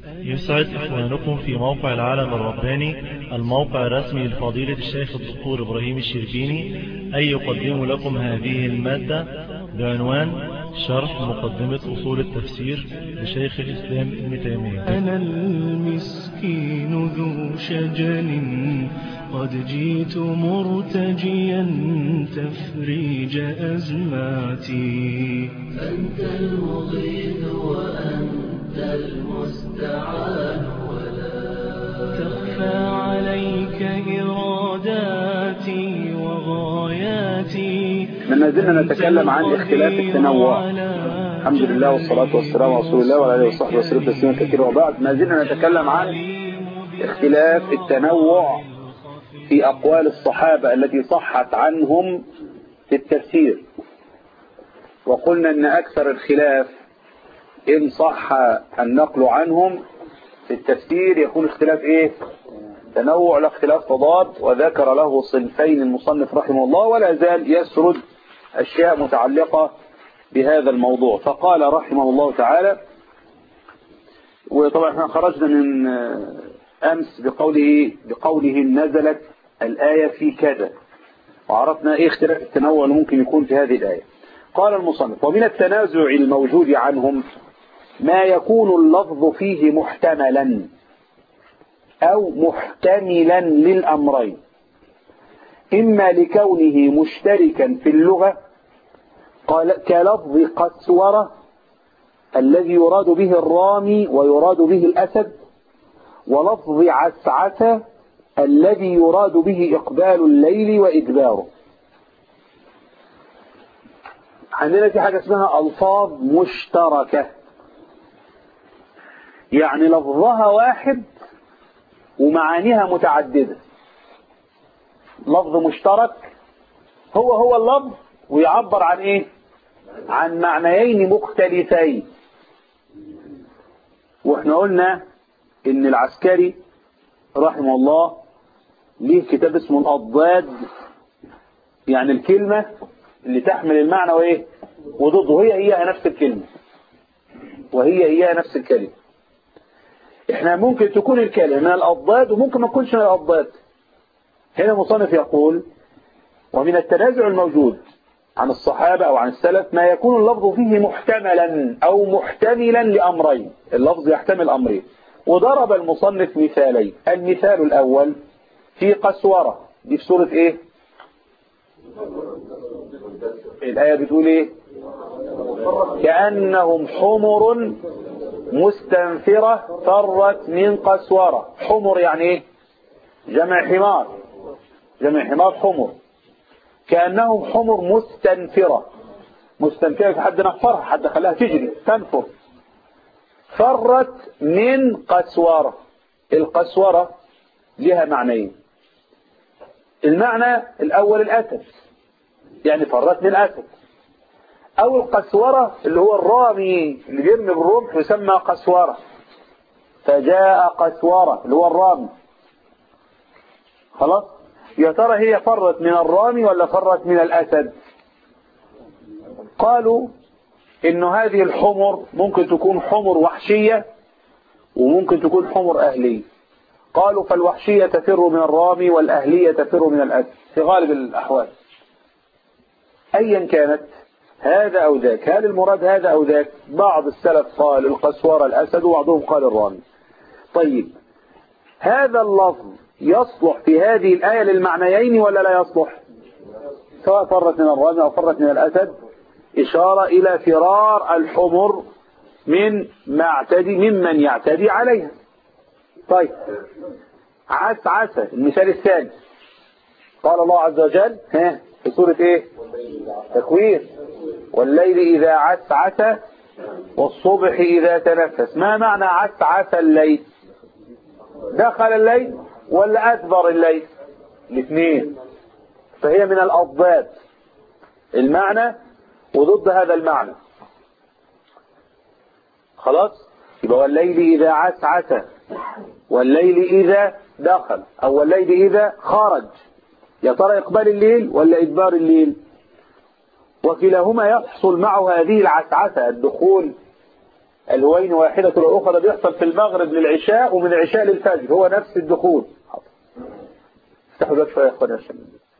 يسعد إخوانكم في موقع العالم الرباني الموقع الرسمي لفضيلة الشيخ الدكتور إبراهيم الشربيني أن يقدم لكم هذه المادة بعنوان شرح مقدمة أصول التفسير لشيخ الإسلام ابن تيمية أنا المسكين ذو شجن قد جئت مرتجيا تفريج أزماتي أنت المغيث وأنت المستعان ولا تخفى عليك إراداتي وغاياتي ما زلنا نتكلم عن اختلاف التنوع الحمد لله والصلاة والسلام على رسول الله وعلى آله وصحبه وسلم تسليما كثيرا وبعد ما زلنا نتكلم عن اختلاف التنوع في أقوال الصحابة التي صحت عنهم في التفسير وقلنا أن أكثر الخلاف إن صح النقل عنهم في التفسير يكون اختلاف إيه تنوع لا اختلاف تضاد وذكر له صنفين المصنف رحمه الله ولا زال يسرد أشياء متعلقة بهذا الموضوع فقال رحمه الله تعالى وطبعا احنا خرجنا من أمس بقوله بقوله نزلت الآية في كذا وعرفنا ايه اختلاف التنوع اللي ممكن يكون في هذه الآية قال المصنف ومن التنازع الموجود عنهم ما يكون اللفظ فيه محتملا أو محتملا للأمرين إما لكونه مشتركا في اللغة قال كلفظ قسورة الذي يراد به الرامي ويراد به الأسد ولفظ عسعسة الذي يراد به إقبال الليل وإدباره عندنا في حاجة اسمها ألفاظ مشتركة يعني لفظها واحد ومعانيها متعددة لفظ مشترك هو هو اللفظ ويعبر عن ايه عن معنيين مختلفين واحنا قلنا ان العسكري رحمه الله ليه كتاب اسمه الأضداد يعني الكلمة اللي تحمل المعنى وايه وضده هي هي نفس الكلمة وهي هي نفس الكلمة احنا ممكن تكون الكلمة من الأضداد وممكن ما تكونش من الأضداد هنا مصنف يقول ومن التنازع الموجود عن الصحابة أو عن السلف ما يكون اللفظ فيه محتملا أو محتملا لأمرين اللفظ يحتمل أمرين وضرب المصنف مثالين المثال الأول في قسورة دي في سورة ايه الآية بتقول ايه كأنهم حمر مستنفرة فرت من قسورة حمر يعني ايه جمع حمار جمع حمار حمر كأنهم حمر مستنفرة مستنفرة حد نفرها حد خلاها تجري تنفر فرت من قسورة القسورة لها معنيين المعنى الأول الأسد يعني فرت من أسد أو القسورة اللي هو الرامي اللي بيرمي بالرمح يسمى قسورة فجاء قسورة اللي هو الرامي خلاص يا ترى هي فرت من الرامي ولا فرت من الأسد قالوا إن هذه الحمر ممكن تكون حمر وحشية وممكن تكون حمر أهلية قالوا فالوحشية تفر من الرامي والأهلية تفر من الأسد في غالب الأحوال أيا كانت هذا أو ذاك هل المراد هذا أو ذاك بعض السلف قال القسورة الأسد وبعضهم قال الرامي طيب هذا اللفظ يصلح في هذه الآية للمعنيين ولا لا يصلح سواء فرت من الرامي أو فرت من الأسد إشارة إلى فرار الحمر من معتدي ممن يعتدي عليها طيب عس عسى المثال الثاني قال الله عز وجل ها في سورة ايه تكوير والليل إذا عس عسى والصبح إذا تنفس ما معنى عس عسى الليل دخل الليل ولا أدبر الليل الاثنين فهي من الأضداد المعنى وضد هذا المعنى خلاص يبقى والليل إذا عس عسى والليل إذا دخل أو والليل إذا خرج يا ترى إقبال الليل ولا إدبار الليل وكلاهما يحصل معه هذه العسعسة الدخول الهوين واحدة والأخرى بيحصل في المغرب للعشاء ومن العشاء للفجر هو نفس الدخول افتحوا ده شوية يا اخواني عشان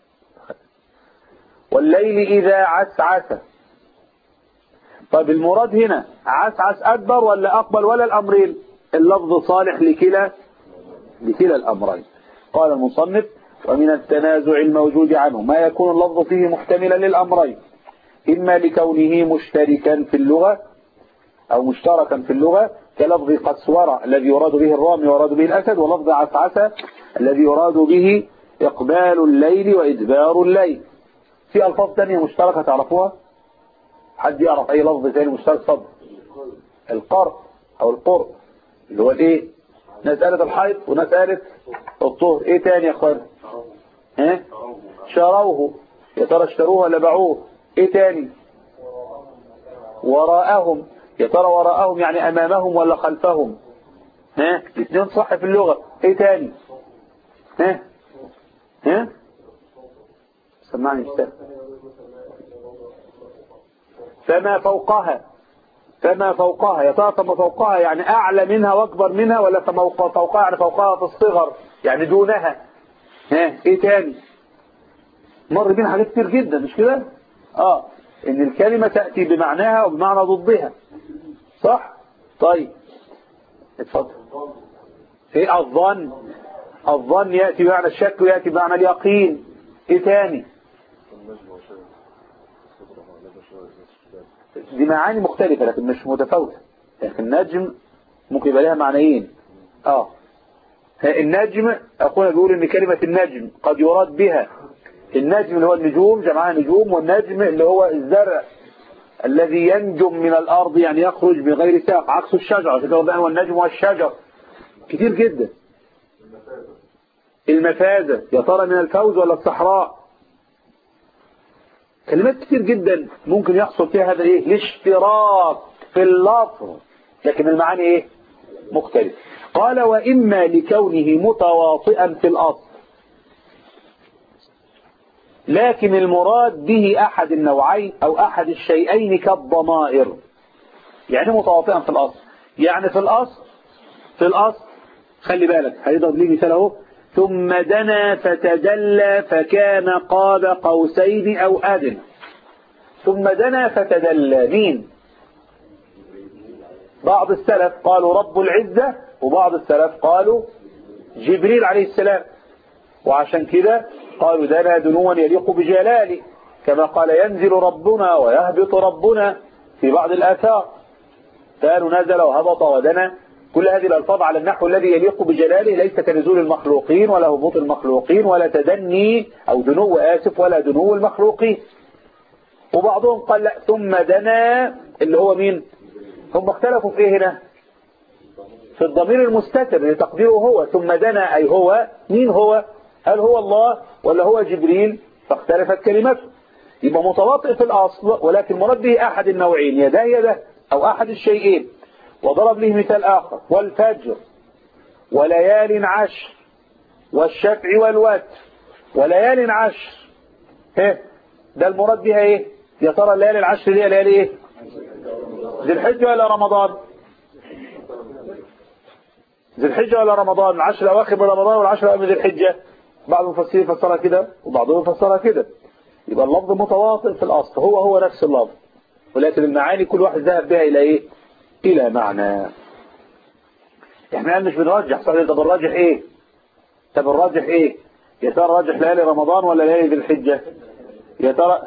والليل إذا عسعس طيب المراد هنا عسعس أكبر ولا أقبل ولا الأمرين اللفظ صالح لكلا لكلا الأمرين قال المصنف ومن التنازع الموجود عنه ما يكون اللفظ فيه محتملا للأمرين إما لكونه مشتركا في اللغة أو مشتركا في اللغة كلفظ قسورة الذي يراد به الرامي ويراد به الأسد ولفظ عسعسة الذي يراد به إقبال الليل وإدبار الليل في ألفاظ ثانية مشتركة تعرفوها حد يعرف أي لفظ ثاني مشترك صدر القرء أو القرء اللي هو الإيه ناس قالت الحيض وناس قالت الطهر إيه تاني يا أخوان ها شروه يا ترى اشتروه ولا باعوه إيه تاني وراءهم يا ترى وراءهم يعني أمامهم ولا خلفهم ها الاثنين صح في اللغة إيه تاني ها ها سمعني استاذ فما فوقها فما فوقها يا ترى فما فوقها يعني أعلى منها وأكبر منها ولا فما فوقها يعني فوقها في الصغر يعني دونها ها إيه تاني مر بينا حاجات كتير جدا مش كده آه إن الكلمة تأتي بمعناها وبمعنى ضدها صح طيب اتفضل ايه الظن الظن يأتي بمعنى الشك ويأتي بمعنى اليقين ايه تاني دي معاني مختلفة لكن مش متفاوتة لكن النجم ممكن يبقى لها معنيين اه النجم اخونا بيقول ان كلمة النجم قد يراد بها النجم اللي هو النجوم جمعها نجوم والنجم اللي هو الزرع الذي ينجم من الارض يعني يخرج بغير ساق عكس الشجرة كده هو النجم والشجر كتير جدا المفازة يا ترى من الفوز ولا الصحراء كلمات كتير جدا ممكن يحصل فيها هذا ايه الاشتراك في اللفظ لكن المعاني ايه مختلف قال وإما لكونه متواطئا في الأصل لكن المراد به أحد النوعين أو أحد الشيئين كالضمائر يعني متواطئا في الأصل يعني في الأصل في الأصل خلي بالك هيضرب لي مثال اهو ثم دنا فتدلى فكان قاب قوسين أو أدنى ثم دنا فتدلى مين بعض السلف قالوا رب العزة وبعض السلف قالوا جبريل عليه السلام وعشان كده قالوا دنا دنوا يليق بجلاله كما قال ينزل ربنا ويهبط ربنا في بعض الآثار قالوا نزل وهبط ودنا كل هذه الألفاظ على النحو الذي يليق بجلاله ليس كنزول المخلوقين ولا هبوط المخلوقين ولا تدني أو دنو آسف ولا دنو المخلوقين وبعضهم قال لا ثم دنا اللي هو مين هم اختلفوا في ايه هنا في الضمير المستتر لتقديره هو ثم دنا أي هو مين هو هل هو الله ولا هو جبريل فاختلفت كلمته يبقى متواطئ في الأصل ولكن مراد به أحد النوعين يدا يدا أو أحد الشيئين وضرب له مثال آخر والفجر وليال عشر والشفع والوتر وليال عشر ايه ده المراد بها ايه يا ترى الليالي العشر دي ليالي ايه ذي الحجة ولا رمضان ذي الحجة ولا رمضان العشر الأواخر من رمضان والعشر الأواخر من ذي الحجة بعض المفسرين فسرها كده وبعضهم فسرها كده يبقى اللفظ متواطئ في الأصل هو هو نفس اللفظ ولكن المعاني كل واحد ذهب بها إلى إيه إلى معنى احنا قال مش بنرجح صحيح طب الراجح ايه طب الراجح ايه يا ترى راجح ليالي رمضان ولا ليالي ذي الحجة يا ترى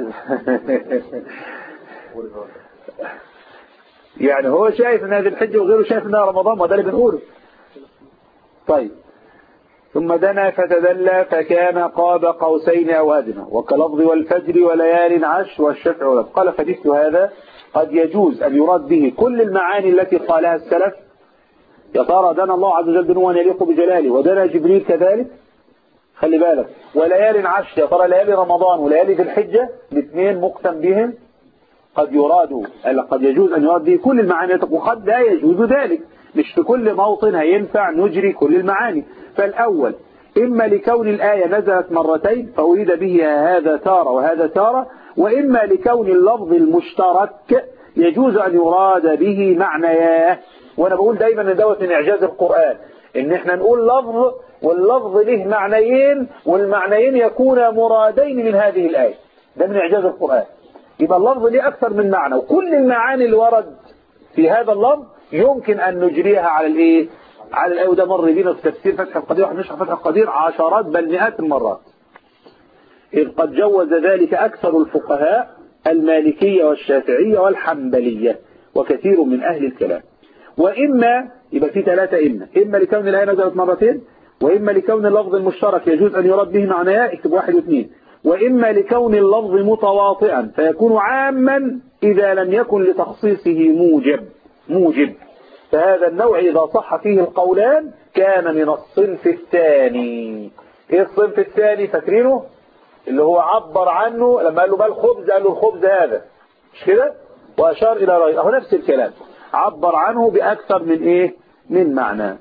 يعني هو شايف ان هذه الحجة وغيره شايف انها رمضان ما ده اللي بنقوله طيب ثم دنا فتدلى فكان قاب قوسين او ادنى وكلفظ والفجر وليال عشر والشفع والوتر قال فدثت هذا قد يجوز أن يراد به كل المعاني التي قالها السلف يا ترى دنا الله عز وجل دنوا يليق بجلاله ودنا جبريل كذلك خلي بالك وليال عشر يا ترى ليالي رمضان وليالي ذي الحجة الاثنين مقسم بهم قد يراد قد يجوز أن يراد به كل المعاني وقد لا يجوز ذلك مش في كل موطن هينفع نجري كل المعاني فالأول إما لكون الآية نزلت مرتين فأريد به هذا تارة وهذا تارة وإما لكون اللفظ المشترك يجوز أن يراد به معنياه وأنا بقول دايما ان دوت من إعجاز القرآن إن إحنا نقول لفظ واللفظ له معنيين والمعنيين يكون مرادين من هذه الآية ده من إعجاز القرآن يبقى اللفظ ليه أكثر من معنى وكل المعاني اللي ورد في هذا اللفظ يمكن أن نجريها على الإيه على الآية وده مر بينا في تفسير فتح القدير واحنا نشرح فتح القدير عشرات بل مئات المرات إذ قد جوز ذلك أكثر الفقهاء المالكية والشافعية والحنبلية وكثير من أهل الكلام وإما يبقى في ثلاثة إما إما لكون الآية نزلت مرتين وإما لكون اللفظ المشترك يجوز أن يراد به معناه اكتب واحد واثنين وإما لكون اللفظ متواطئا فيكون عاما إذا لم يكن لتخصيصه موجب موجب فهذا النوع إذا صح فيه القولان كان من الصنف الثاني إيه الصنف الثاني فاكرينه اللي هو عبر عنه لما قال له ما الخبز قال له الخبز هذا مش كده وأشار إلى رأيه أهو نفس الكلام عبر عنه بأكثر من إيه من معنى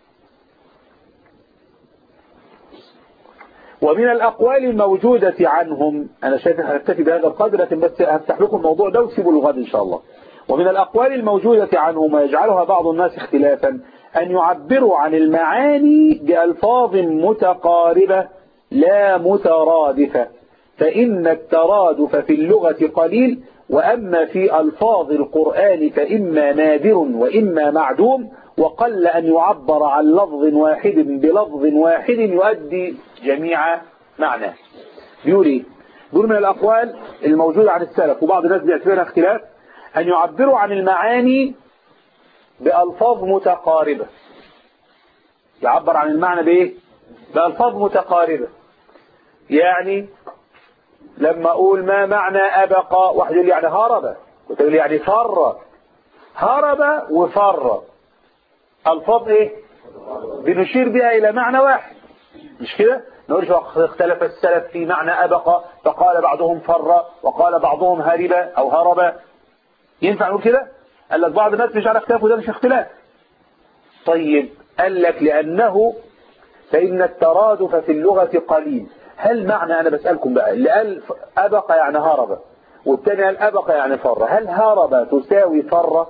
ومن الأقوال الموجودة عنهم أنا شايف هنكتفي بهذا القدر لكن بس هفتح لكم الموضوع ده وسيبوا الغد إن شاء الله ومن الأقوال الموجودة عنهم ويجعلها بعض الناس اختلافا أن يعبروا عن المعاني بألفاظ متقاربة لا مترادفة فإن الترادف في اللغة قليل وأما في ألفاظ القرآن فإما نادر وإما معدوم وقل أن يعبر عن لفظ واحد بلفظ واحد يؤدي جميع معناه بيقول ايه بيقول من الأقوال الموجودة عن السلف وبعض الناس بيعتبرها اختلاف أن يعبروا عن المعاني بألفاظ متقاربة يعبر عن المعنى بإيه بألفاظ متقاربة يعني لما أقول ما معنى أبقى واحد يقول يعني هرب وتقول يعني فر هرب وفر ألفاظ إيه بنشير بها إلى معنى واحد مش كده نقول اختلف السلف في معنى أبقى فقال بعضهم فر وقال بعضهم هرب أو هرب ينفع نقول كده قال لك بعض الناس مش على اختلاف وده مش اختلاف طيب قال لك لأنه فإن الترادف في اللغة قليل هل معنى أنا بسألكم بقى اللي قال أبقى يعني هرب والتاني قال أبقى يعني فر هل هرب تساوي فر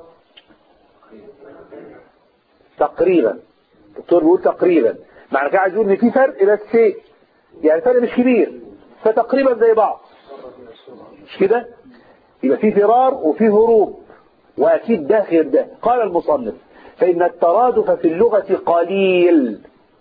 تقريبا الدكتور بيقول تقريبا معنى كده عايز يقول ان في فرق بس شيء يعني فرق مش كبير فتقريبا زي بعض مش كده يبقى في فرار وفي هروب واكيد ده غير ده قال المصنف فإن الترادف في اللغة قليل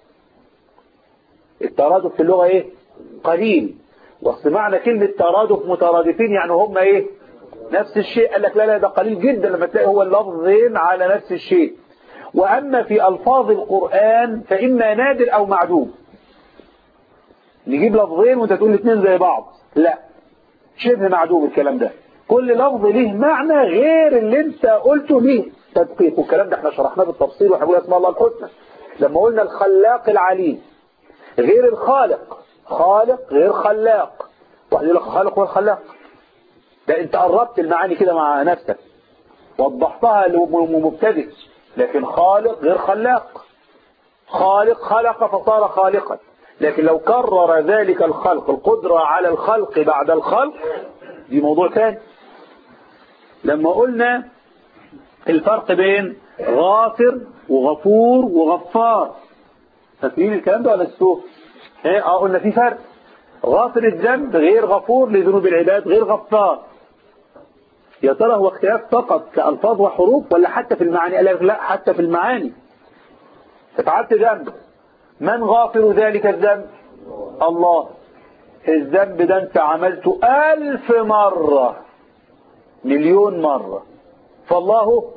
الترادف في اللغة ايه قليل واصل معنى كلمة ترادف مترادفين يعني هم ايه نفس الشيء قال لك لا لا ده قليل جدا لما تلاقي هو اللفظين على نفس الشيء وأما في ألفاظ القرآن فإما نادر أو معدوم نجيب لفظين وانت تقول الاثنين زي بعض لا شبه معدوم الكلام ده كل لفظ له معنى غير اللي انت قلته ليه تدقيق والكلام ده احنا شرحناه بالتفصيل واحنا بنقول اسماء الله الحسنى لما قلنا الخلاق العليم غير الخالق خالق غير خلاق واحد يقول لك خالق والخلاق ده انت قربت المعاني كده مع نفسك وضحتها لمبتدئ لكن خالق غير خلاق خالق خلق فصار خالقا لكن لو كرر ذلك الخلق القدرة على الخلق بعد الخلق دي موضوع ثاني لما قلنا الفرق بين غافر وغفور وغفار فاكرين الكلام ده ولا السوء ايه اه قلنا في فرق غافر الذنب غير غفور لذنوب العباد غير غفار يا ترى هو اختلاف فقط كألفاظ وحروف ولا حتى في المعاني قال لك لا حتى في المعاني ففعلت ذنب من غافر ذلك الذنب الله الذنب ده انت عملته ألف مرة مليون مرة فالله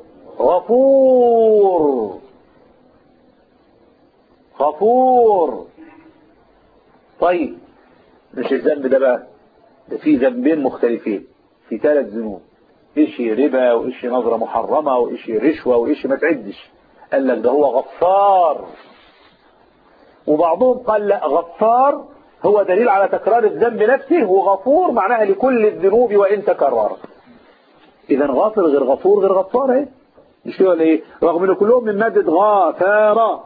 غفور غفور طيب مش الذنب ده بقى ده في ذنبين مختلفين في ثلاث ذنوب إشي ربا وإشي نظرة محرمة وإشي رشوة وإشي ما تعدش قال لك ده هو غفار وبعضهم قال لا غفار هو دليل على تكرار الذنب نفسه وغفور معناها لكل الذنوب وإن تكررت إذا غافر غير غفور غير غفار ايه مش كده ولا ايه رغم ان كلهم من مادة غافارة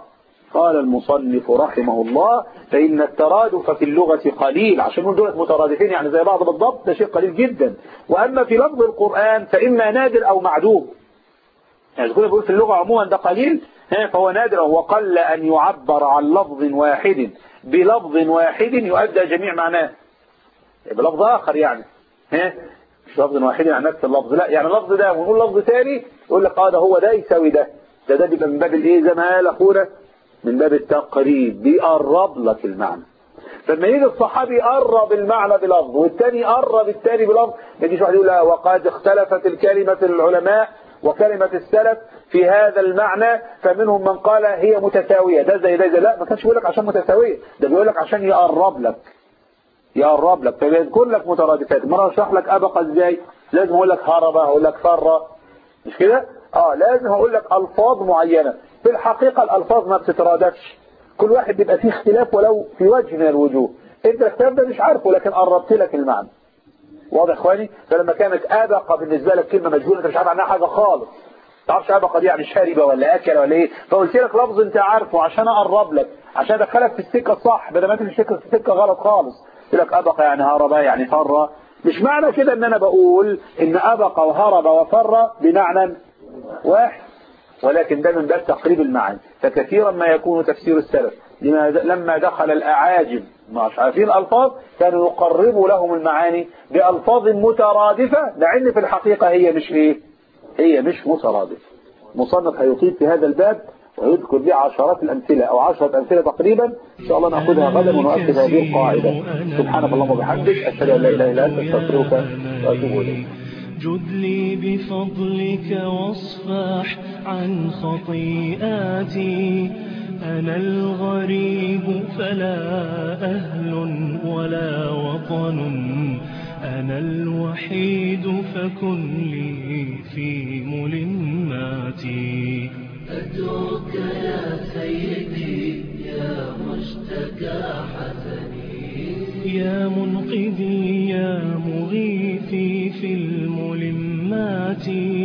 قال المصنف رحمه الله فإن الترادف في اللغة قليل عشان نقول دولت مترادفين يعني زي بعض بالضبط ده شيء قليل جدا وأما في لفظ القرآن فإما نادر أو معدوم يعني كنا بيقول في اللغة عموما ده قليل ها، فهو نادر وقل أن يعبر عن لفظ واحد بلفظ واحد يؤدى جميع معناه بلفظ آخر يعني ها مش لفظ واحد عن نفس اللفظ لا يعني اللفظ ده ونقول لفظ تاني يقول لك اه ده هو ده يساوي ده ده ده بيبقى من باب الايه زي ما قال اخونا من باب التقريب بيقرب لك المعنى فلما يجي الصحابي يقرب المعنى بلفظ والتاني يقرب التاني بلفظ ما يجيش واحد يقول لا وقد اختلفت الكلمة العلماء وكلمة السلف في هذا المعنى فمنهم من قال هي متساوية ده زي ده زي لا ما كانش بيقول لك عشان متساوية ده بيقول لك عشان يقرب لك يقرب لك فبيذكر لك مترادفات مرة اشرح لك أبقى ازاي لازم اقول لك هرب اقول لك فر مش كده اه لازم اقول لك الفاظ معينة في الحقيقة الالفاظ ما بتترادفش كل واحد بيبقى فيه اختلاف ولو في وجه من الوجوه انت الاختلاف ده مش عارفه لكن قربت لك المعنى واضح يا اخواني فلما كانت ابقى بالنسبه لك كلمه مجهوله انت مش عارف عنها حاجه خالص ما تعرفش ابقى دي يعني شاربه ولا اكل ولا ايه فقلت لك لفظ انت عارفه عشان اقرب لك عشان ادخلك في السكه الصح بدل ما انت في السكه في السكه غلط خالص قلت لك ابقى يعني هرب يعني فر مش معنى كده ان انا بقول ان ابقى وهرب وفر بمعنى واحد ولكن ده من باب تقريب المعنى فكثيرا ما يكون تفسير السلف لما لما دخل الأعاجم مش عارفين الألفاظ كانوا يقربوا لهم المعاني بألفاظ مترادفة مع ان في الحقيقة هي مش ايه هي مش مترادفة مصنف هيطيب في هذا الباب ويذكر به عشرات الأمثلة أو عشرة أمثلة تقريبا إن شاء الله نأخذها غدا ونؤكد هذه القاعدة سبحانك اللهم وبحمدك أشهد أن لا إله إلا أنت أستغفرك وأتوب إليك جد لي بفضلك واصفح عن خطيئاتي أنا الغريب فلا أهل ولا وطن أنا الوحيد فكن لي في ملماتي أدعوك يا سيدي يا مشتكى حزني يا منقذي يا مغيثي في الملمات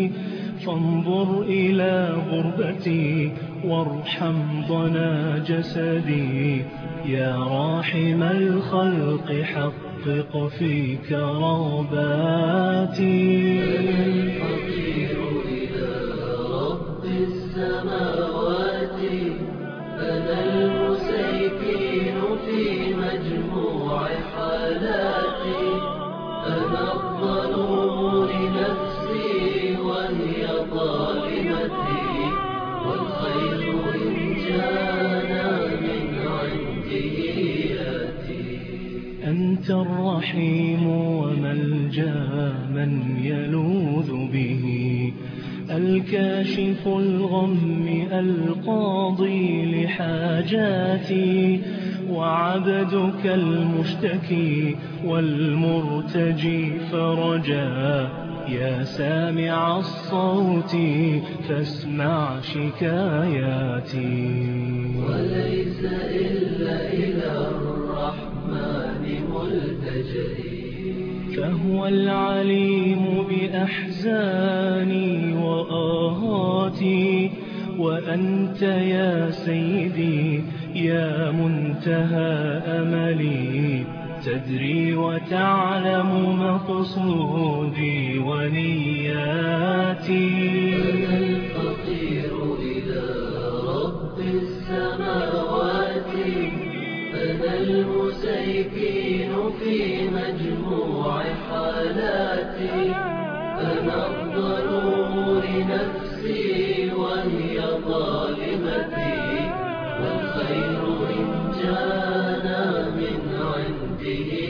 فانظر إلى غربتي وارحم ضنا جسدي يا راحم الخلق حقق في كرباتي الفقير إلى رب السماوات أنا المسيكين في مجموع حالاتي أنا الظلوم لنفسي وهي ظالمتي والخير إن جانا من عنده يأتي أنت الرحيم وملجا من يلوذ به الكاشف الغم القاضي لحاجاتي وعبدك المشتكي والمرتجي فرجا يا سامع الصوت فاسمع شكاياتي وليس إلا إلى الرحمن ملتجئي فهو العليم بأحزاني وآهاتي وأنت يا سيدي يا منتهى أملي تدري وتعلم مقصودي ونياتي الفقير إلى رب السماوات أنا المسيكين في مجموع حالاتي أنا الظلوم لنفسي وهي ظالمتي والخير إن جانا من عنده